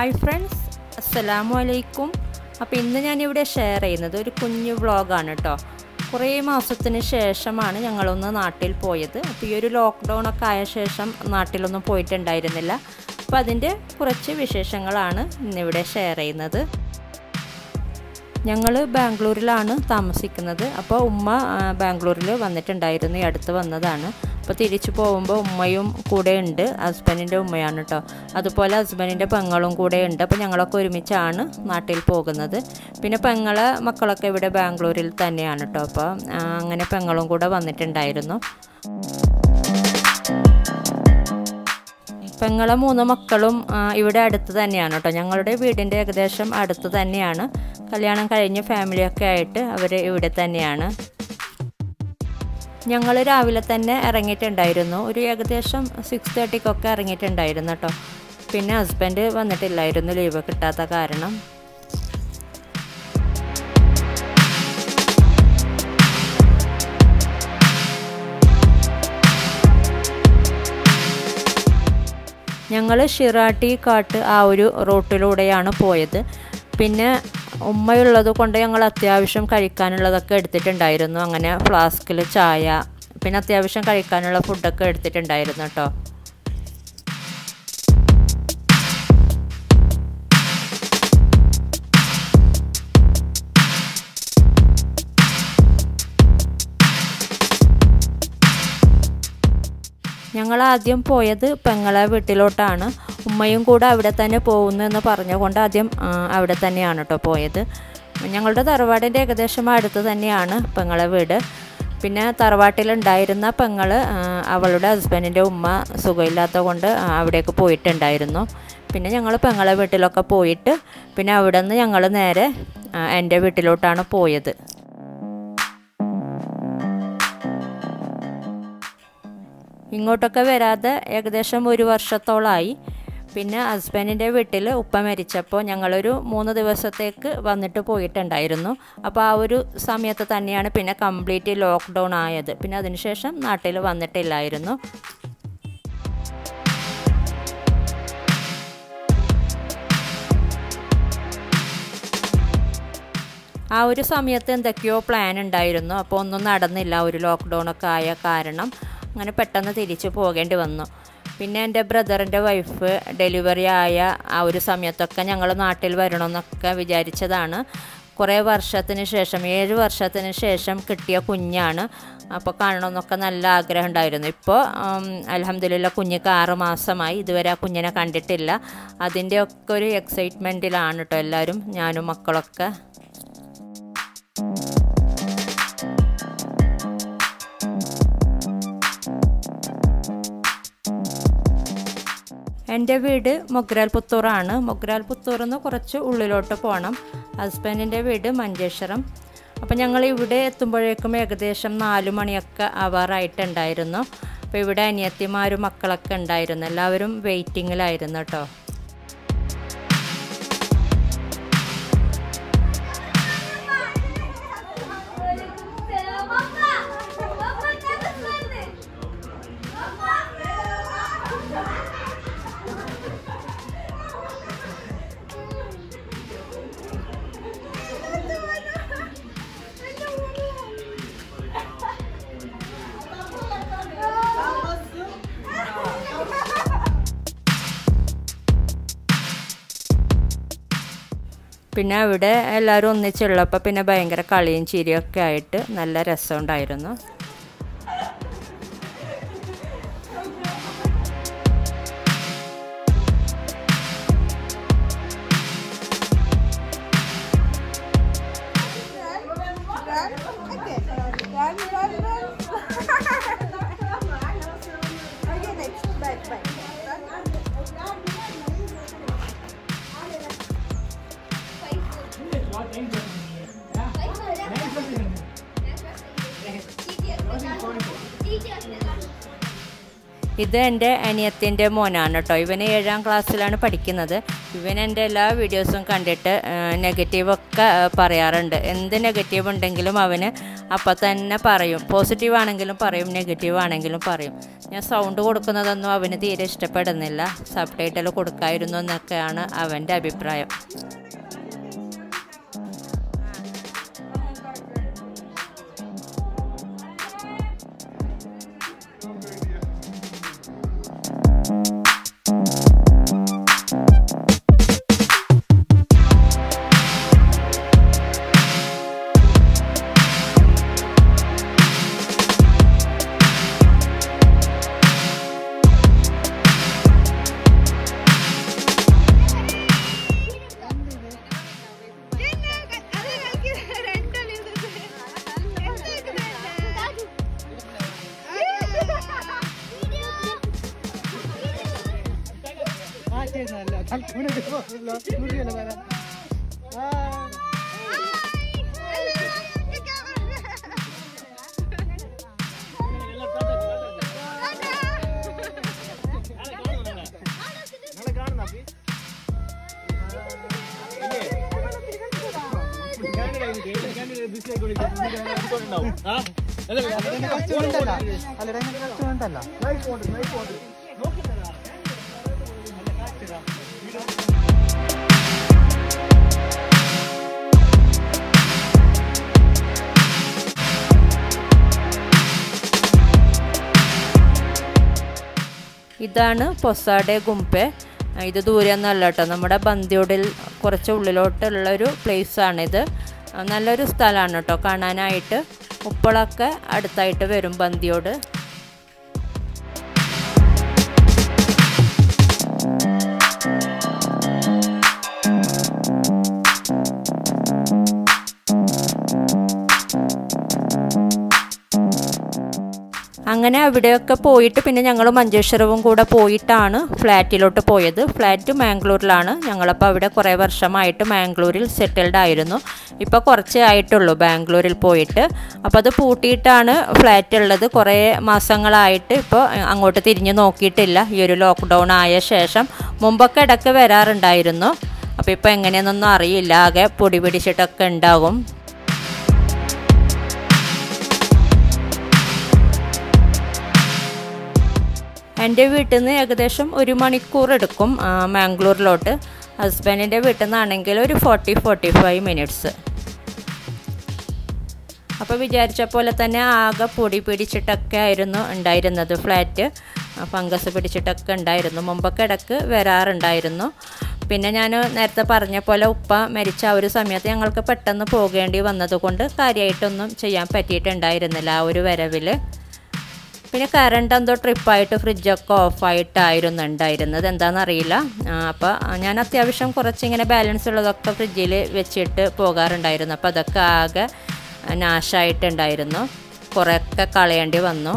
hi friends അസ്സലാമു അലൈക്കും അപ്പോൾ ഇന്ന് ഞാനിവിടെ ഷെയർ ചെയ്യുന്നത് ഒരു കുഞ്ഞു വ്ളോഗാണ് കേട്ടോ കുറേ മാസത്തിന് ശേഷമാണ് ഞങ്ങളൊന്ന് നാട്ടിൽ പോയത് അപ്പോൾ ഈ ഒരു ലോക്ക്ഡൗൺ ഒക്കെ ആയ ശേഷം നാട്ടിലൊന്നും പോയിട്ടുണ്ടായിരുന്നില്ല അപ്പോൾ അതിൻ്റെ കുറച്ച് വിശേഷങ്ങളാണ് ഇന്നിവിടെ ഷെയർ ചെയ്യുന്നത് ഞങ്ങൾ ബാംഗ്ലൂരിലാണ് താമസിക്കുന്നത് അപ്പോൾ ഉമ്മ ബാംഗ്ലൂരിൽ വന്നിട്ടുണ്ടായിരുന്നു ഈ അടുത്ത് വന്നതാണ് അപ്പോൾ തിരിച്ചു പോകുമ്പോൾ ഉമ്മയും കൂടെ ഉണ്ട് ഹസ്ബൻഡിൻ്റെ ഉമ്മയാണ് കേട്ടോ അതുപോലെ ഹസ്ബൻഡിൻ്റെ പെങ്ങളും കൂടെ ഉണ്ട് അപ്പോൾ ഞങ്ങളൊക്കെ ഒരുമിച്ചാണ് നാട്ടിൽ പോകുന്നത് പിന്നെ പെങ്ങളെ മക്കളൊക്കെ ഇവിടെ ബാംഗ്ലൂരിൽ തന്നെയാണ് കേട്ടോ അപ്പോൾ അങ്ങനെ പെങ്ങളും കൂടെ വന്നിട്ടുണ്ടായിരുന്നു പെങ്ങളെ മൂന്ന് മക്കളും ഇവിടെ അടുത്ത് തന്നെയാണ് കേട്ടോ ഞങ്ങളുടെ വീടിൻ്റെ ഏകദേശം അടുത്ത് തന്നെയാണ് കല്യാണം കഴിഞ്ഞ് ഫാമിലിയൊക്കെ ആയിട്ട് അവർ ഇവിടെ തന്നെയാണ് ഞങ്ങൾ രാവിലെ തന്നെ ഇറങ്ങിയിട്ടുണ്ടായിരുന്നു ഒരു ഏകദേശം സിക്സ് തേർട്ടിക്കൊക്കെ ഇറങ്ങിയിട്ടുണ്ടായിരുന്നു കേട്ടോ പിന്നെ ഹസ്ബൻഡ് വന്നിട്ടില്ലായിരുന്നു ലീവ് കിട്ടാത്ത കാരണം ഞങ്ങൾ ഷിറാട്ടി കാട്ട് ആ ഒരു റൂട്ടിലൂടെയാണ് പോയത് പിന്നെ ഉമ്മയുള്ളത് കൊണ്ട് ഞങ്ങൾ അത്യാവശ്യം കഴിക്കാനുള്ളതൊക്കെ എടുത്തിട്ടുണ്ടായിരുന്നു അങ്ങനെ ഫ്ലാസ്കിൽ ചായ പിന്നെ അത്യാവശ്യം കഴിക്കാനുള്ള ഫുഡൊക്കെ എടുത്തിട്ടുണ്ടായിരുന്നു കേട്ടോ ഞങ്ങൾ ആദ്യം പോയത് പെങ്ങളെ വീട്ടിലോട്ടാണ് ഉമ്മയും കൂടെ അവിടെ തന്നെ പോകുന്നു എന്ന് പറഞ്ഞുകൊണ്ട് ആദ്യം അവിടെ തന്നെയാണ് കേട്ടോ പോയത് ഞങ്ങളുടെ തറവാടിൻ്റെ ഏകദേശം അടുത്ത് തന്നെയാണ് പെങ്ങളെ വീട് പിന്നെ തറവാട്ടിലുണ്ടായിരുന്ന പെങ്ങൾ അവളുടെ ഹസ്ബൻഡിൻ്റെ ഉമ്മ സുഖമില്ലാത്ത കൊണ്ട് അവിടേക്ക് പോയിട്ടുണ്ടായിരുന്നു പിന്നെ ഞങ്ങൾ പെങ്ങളെ വീട്ടിലൊക്കെ പോയിട്ട് പിന്നെ അവിടെ നിന്ന് ഞങ്ങൾ നേരെ എൻ്റെ വീട്ടിലോട്ടാണ് പോയത് ഇങ്ങോട്ടൊക്കെ വരാതെ ഏകദേശം ഒരു വർഷത്തോളമായി പിന്നെ ഹസ്ബൻഡിൻ്റെ വീട്ടിൽ ഉപ്പ മരിച്ചപ്പോൾ ഞങ്ങളൊരു മൂന്ന് ദിവസത്തേക്ക് വന്നിട്ട് പോയിട്ടുണ്ടായിരുന്നു അപ്പോൾ ആ ഒരു സമയത്ത് തന്നെയാണ് പിന്നെ കംപ്ലീറ്റ് ലോക്ക്ഡൗൺ ആയത് പിന്നെ അതിനുശേഷം നാട്ടിൽ വന്നിട്ടില്ലായിരുന്നു ആ ഒരു സമയത്ത് എന്തൊക്കെയോ പ്ലാൻ ഉണ്ടായിരുന്നു അപ്പോൾ ഒന്നും നടന്നില്ല ഒരു ലോക്ക്ഡൗൺ ഒക്കെ ആയ കാരണം അങ്ങനെ പെട്ടെന്ന് തിരിച്ചു പോകേണ്ടി വന്നു പിന്നെ എൻ്റെ ബ്രദറിൻ്റെ വൈഫ് ഡെലിവറി ആയ ആ ഒരു സമയത്തൊക്കെ ഞങ്ങൾ നാട്ടിൽ വരണമെന്നൊക്കെ വിചാരിച്ചതാണ് കുറേ വർഷത്തിന് ശേഷം ഏഴ് വർഷത്തിന് ശേഷം കിട്ടിയ കുഞ്ഞാണ് അപ്പോൾ കാണണമെന്നൊക്കെ നല്ല ആഗ്രഹം ഉണ്ടായിരുന്നു ഇപ്പോൾ അലഹമ്മദില്ല കുഞ്ഞിക്ക് ആറ് മാസമായി ഇതുവരെ ആ കുഞ്ഞിനെ കണ്ടിട്ടില്ല അതിൻ്റെയൊക്കെ ഒരു എക്സൈറ്റ്മെൻറ്റിലാണ് കേട്ടോ എല്ലാവരും ഞാനും മക്കളൊക്കെ എൻ്റെ വീട് മൊഗ്രാൽ പുത്തൂറാണ് മൊഗ്രാൽ പുത്തൂറിൽ നിന്ന് കുറച്ച് ഉള്ളിലോട്ട് പോകണം ഹസ്ബൻഡിൻ്റെ വീട് മഞ്ചേശ്വരം അപ്പോൾ ഞങ്ങൾ ഇവിടെ എത്തുമ്പോഴേക്കും ഏകദേശം നാല് മണിയൊക്കെ ആവാറായിട്ടുണ്ടായിരുന്നു അപ്പോൾ ഇവിടെ അനിയത്തിമാരും മക്കളൊക്കെ ഉണ്ടായിരുന്നു എല്ലാവരും വെയിറ്റിങ്ങിലായിരുന്നു കേട്ടോ പിന്നെ അവിടെ എല്ലാവരും ഒന്നിച്ചുള്ളപ്പോൾ പിന്നെ ഭയങ്കര കളിയും ചിരിയൊക്കെ ആയിട്ട് നല്ല രസമുണ്ടായിരുന്നു ഇത് എൻ്റെ അനിയത്തിൻ്റെ മോനാണ് കേട്ടോ ഇവൻ ഏഴാം ക്ലാസ്സിലാണ് പഠിക്കുന്നത് ഇവൻ എൻ്റെ എല്ലാ വീഡിയോസും കണ്ടിട്ട് നെഗറ്റീവൊക്കെ പറയാറുണ്ട് എന്ത് നെഗറ്റീവ് ഉണ്ടെങ്കിലും അവന് അപ്പം തന്നെ പറയും പോസിറ്റീവ് ആണെങ്കിലും പറയും നെഗറ്റീവ് ആണെങ്കിലും പറയും ഞാൻ സൗണ്ട് കൊടുക്കുന്നതൊന്നും അവന് തീരെ ഇഷ്ടപ്പെടുന്നില്ല സബ് ടൈറ്റിൽ കൊടുക്കായിരുന്നു എന്നൊക്കെയാണ് അവൻ്റെ അഭിപ്രായം ഇതാണ് പൊസാഡെ ഗുംപെ ഇത് ദൂരെ ഒന്നല്ല കേട്ടോ നമ്മുടെ ബന്ദിയോടിൽ കുറച്ച് ഉള്ളിലോട്ടുള്ള ഒരു പ്ലേസാണിത് നല്ലൊരു സ്ഥലമാണ് കേട്ടോ കാണാനായിട്ട് ഉപ്പളൊക്കെ അടുത്തായിട്ട് വരും ബന്ദിയോട് അങ്ങനെ അവിടെയൊക്കെ പോയിട്ട് പിന്നെ ഞങ്ങൾ മഞ്ചേശ്വരവും കൂടെ പോയിട്ടാണ് ഫ്ലാറ്റിലോട്ട് പോയത് ഫ്ലാറ്റ് മാംഗ്ലൂരിലാണ് ഞങ്ങളപ്പോൾ അവിടെ കുറേ വർഷമായിട്ട് മാംഗ്ലൂരിൽ സെറ്റിൽഡ് ആയിരുന്നു ഇപ്പോൾ കുറച്ചേ ആയിട്ടുള്ളൂ ബാംഗ്ലൂരിൽ പോയിട്ട് അപ്പോൾ അത് പൂട്ടിയിട്ടാണ് ഫ്ലാറ്റ് ഉള്ളത് കുറേ മാസങ്ങളായിട്ട് ഇപ്പോൾ അങ്ങോട്ട് തിരിഞ്ഞു നോക്കിയിട്ടില്ല ഈ ഒരു ലോക്ക്ഡൗൺ ആയ ശേഷം മുമ്പൊക്കെ ഇടയ്ക്ക് വരാറുണ്ടായിരുന്നു അപ്പോൾ ഇപ്പോൾ എങ്ങനെയെന്നൊന്നും അറിയില്ല ആകെ പൊടി പിടിച്ചിട്ടൊക്കെ ഉണ്ടാകും എൻ്റെ വീട്ടിൽ നിന്ന് ഏകദേശം ഒരു മണിക്കൂർ എടുക്കും മാംഗ്ലൂരിലോട്ട് ഹസ്ബൻഡിൻ്റെ വീട്ടിൽ നിന്നാണെങ്കിൽ ഒരു ഫോർട്ടി ഫോർട്ടി ഫൈവ് മിനിറ്റ്സ് അപ്പോൾ വിചാരിച്ച പോലെ തന്നെ ആകെ പൊടി പിടിച്ചിട്ടൊക്കെ ആയിരുന്നു ഉണ്ടായിരുന്നത് ഫ്ലാറ്റ് ഫംഗസ് പിടിച്ചിട്ടൊക്കെ ഉണ്ടായിരുന്നു മുമ്പൊക്കെ ഇടക്ക് വരാറുണ്ടായിരുന്നു പിന്നെ ഞാൻ നേരത്തെ പറഞ്ഞ പോലെ ഉപ്പ മരിച്ച ആ ഒരു സമയത്ത് ഞങ്ങൾക്ക് പെട്ടെന്ന് പോകേണ്ടി വന്നതുകൊണ്ട് കാര്യമായിട്ടൊന്നും ചെയ്യാൻ പറ്റിയിട്ടുണ്ടായിരുന്നില്ല ആ ഒരു വരവിൽ പിന്നെ കറണ്ട് എന്തോ ട്രിപ്പായിട്ട് ഫ്രിഡ്ജൊക്കെ ഓഫായിട്ടായിരുന്നു ഉണ്ടായിരുന്നത് എന്താണെന്നറിയില്ല അപ്പോൾ ഞാൻ അത്യാവശ്യം കുറച്ചിങ്ങനെ ബാലൻസ് ഉള്ളതൊക്കെ ഫ്രിഡ്ജിൽ വെച്ചിട്ട് പോകാറുണ്ടായിരുന്നു അപ്പോൾ അതൊക്കെ ആകെ നാശമായിട്ടുണ്ടായിരുന്നു കുറേയൊക്കെ കളയേണ്ടി വന്നു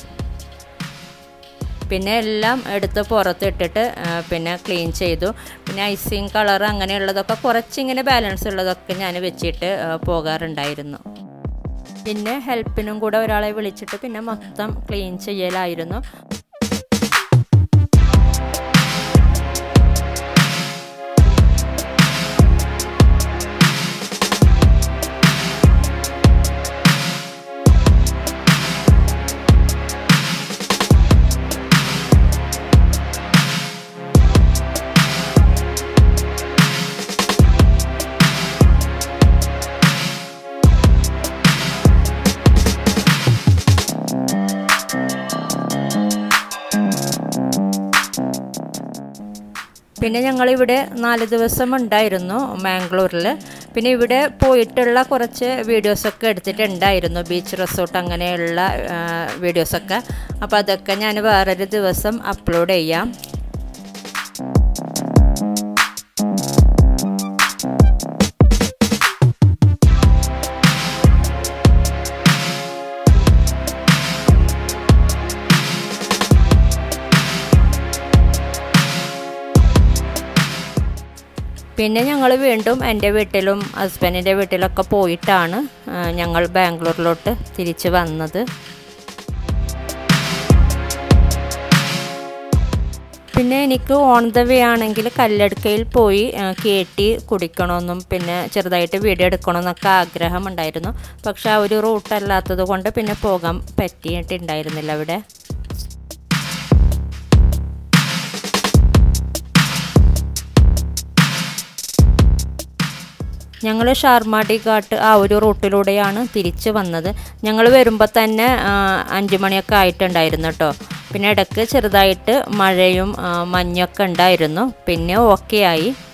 പിന്നെ എല്ലാം എടുത്ത് പുറത്തിട്ടിട്ട് പിന്നെ ക്ലീൻ ചെയ്തു പിന്നെ ഐസിങ് കളർ അങ്ങനെയുള്ളതൊക്കെ കുറച്ചിങ്ങനെ ബാലൻസ് ഉള്ളതൊക്കെ ഞാൻ വെച്ചിട്ട് പോകാറുണ്ടായിരുന്നു പിന്നെ ഹെൽപ്പിനും കൂടെ ഒരാളെ വിളിച്ചിട്ട് പിന്നെ മൊത്തം ക്ലീൻ ചെയ്യലായിരുന്നു പിന്നെ ഞങ്ങളിവിടെ നാല് ദിവസം ഉണ്ടായിരുന്നു മാംഗ്ലൂരിൽ പിന്നെ ഇവിടെ പോയിട്ടുള്ള കുറച്ച് വീഡിയോസൊക്കെ എടുത്തിട്ടുണ്ടായിരുന്നു ബീച്ച് റിസോർട്ട് അങ്ങനെയുള്ള വീഡിയോസൊക്കെ അപ്പോൾ അതൊക്കെ ഞാൻ വേറൊരു ദിവസം അപ്ലോഡ് ചെയ്യാം പിന്നെ ഞങ്ങൾ വീണ്ടും എൻ്റെ വീട്ടിലും ഹസ്ബൻഡിൻ്റെ വീട്ടിലൊക്കെ പോയിട്ടാണ് ഞങ്ങൾ ബാംഗ്ലൂരിലോട്ട് തിരിച്ച് വന്നത് പിന്നെ എനിക്ക് ഓൺ ദ വേ ആണെങ്കിൽ കല്ലടുക്കയിൽ പോയി കേട്ടി കുടിക്കണമെന്നും പിന്നെ ചെറുതായിട്ട് വീഡിയോ എടുക്കണമെന്നൊക്കെ ആഗ്രഹമുണ്ടായിരുന്നു പക്ഷെ ആ ഒരു റൂട്ടല്ലാത്തത് കൊണ്ട് പിന്നെ പോകാൻ പറ്റിയിട്ടുണ്ടായിരുന്നില്ല അവിടെ ഞങ്ങൾ ഷാർമാടി ഘാട്ട് ആ ഒരു റൂട്ടിലൂടെയാണ് തിരിച്ച് വന്നത് ഞങ്ങൾ വരുമ്പോൾ തന്നെ അഞ്ച് മണിയൊക്കെ ആയിട്ടുണ്ടായിരുന്നു കേട്ടോ പിന്നെ ഇടയ്ക്ക് ചെറുതായിട്ട് മഴയും മഞ്ഞൊക്കെ ഉണ്ടായിരുന്നു പിന്നെ ഓക്കെ ആയി